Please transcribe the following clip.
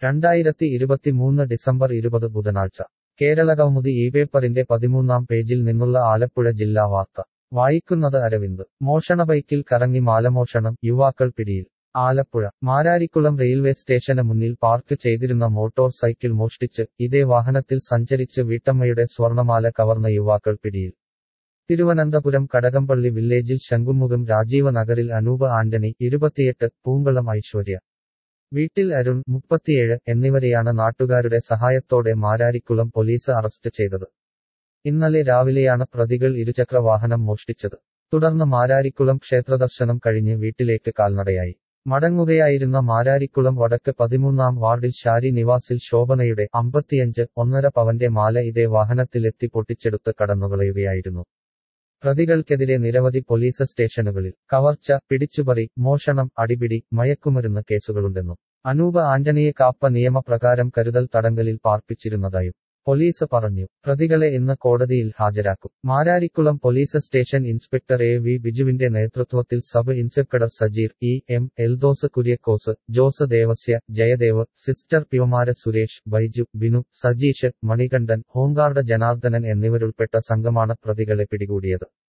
രണ്ടായിരത്തി ഇരുപത്തിമൂന്ന് ഡിസംബർ ഇരുപത് ബുധനാഴ്ച കേരളകൗമുദി ഈ പേപ്പറിന്റെ പതിമൂന്നാം പേജിൽ നിന്നുള്ള ആലപ്പുഴ ജില്ലാ വാർത്ത വായിക്കുന്നത് അരവിന്ദ് മോഷണ ബൈക്കിൽ കറങ്ങി മാലമോഷണം യുവാക്കൾ പിടിയിൽ ആലപ്പുഴ മാരാരിക്കുളം റെയിൽവേ സ്റ്റേഷന് മുന്നിൽ പാർക്ക് ചെയ്തിരുന്ന മോട്ടോർ സൈക്കിൾ മോഷ്ടിച്ച് ഇതേ വാഹനത്തിൽ സഞ്ചരിച്ച് വീട്ടമ്മയുടെ സ്വർണമാല കവർന്ന യുവാക്കൾ പിടിയിൽ തിരുവനന്തപുരം കടകംപള്ളി വില്ലേജിൽ ശംഖുമുഖം രാജീവ നഗറിൽ അനൂപ് ആന്റണി ഇരുപത്തിയെട്ട് പൂങ്കളം ഐശ്വര്യ വീട്ടിൽ അരുൺ മുപ്പത്തിയേഴ് എന്നിവരെയാണ് നാട്ടുകാരുടെ സഹായത്തോടെ മാരാരിക്കുളം പോലീസ് അറസ്റ്റ് ചെയ്തത് ഇന്നലെ രാവിലെയാണ് പ്രതികൾ ഇരുചക്ര വാഹനം മോഷ്ടിച്ചത് തുടർന്ന് മാരാരിക്കുളം ക്ഷേത്രദർശനം കഴിഞ്ഞ് വീട്ടിലേക്ക് കാൽനടയായി മടങ്ങുകയായിരുന്ന മാരാരിക്കുളം വടക്ക് പതിമൂന്നാം വാർഡിൽ ഷാരി നിവാസിൽ ശോഭനയുടെ അമ്പത്തിയഞ്ച് ഒന്നര പവന്റെ മാല ഇതേ വാഹനത്തിലെത്തി പൊട്ടിച്ചെടുത്ത് കടന്നുകളയുകയായിരുന്നു പ്രതികൾക്കെതിരെ നിരവധി പോലീസ് സ്റ്റേഷനുകളിൽ കവർച്ച പിടിച്ചുപറി മോഷണം അടിപിടി മയക്കുമരുന്ന് കേസുകളുണ്ടെന്നും അനൂപ ആന്റണിയെ കാപ്പ നിയമപ്രകാരം കരുതൽ തടങ്കലിൽ പാർപ്പിച്ചിരുന്നതായും പോലീസ് പറഞ്ഞു പ്രതികളെ ഇന്ന് കോടതിയിൽ ഹാജരാക്കും Mararikulam police station inspector A V ബിജുവിന്റെ നേതൃത്വത്തിൽ sub inspector Sajeer E M Eldhose Kuriakose Jose Devasia Jayadev സിസ്റ്റർ പിഒമാര സുരേഷ് ബൈജു ബിനു സജീഷ് മണികണ്ഠൻ ഹോംഗാർഡ് ജനാർദ്ദനൻ എന്നിവരുൾപ്പെട്ട സംഘമാണ് പ്രതികളെ പിടികൂടിയത്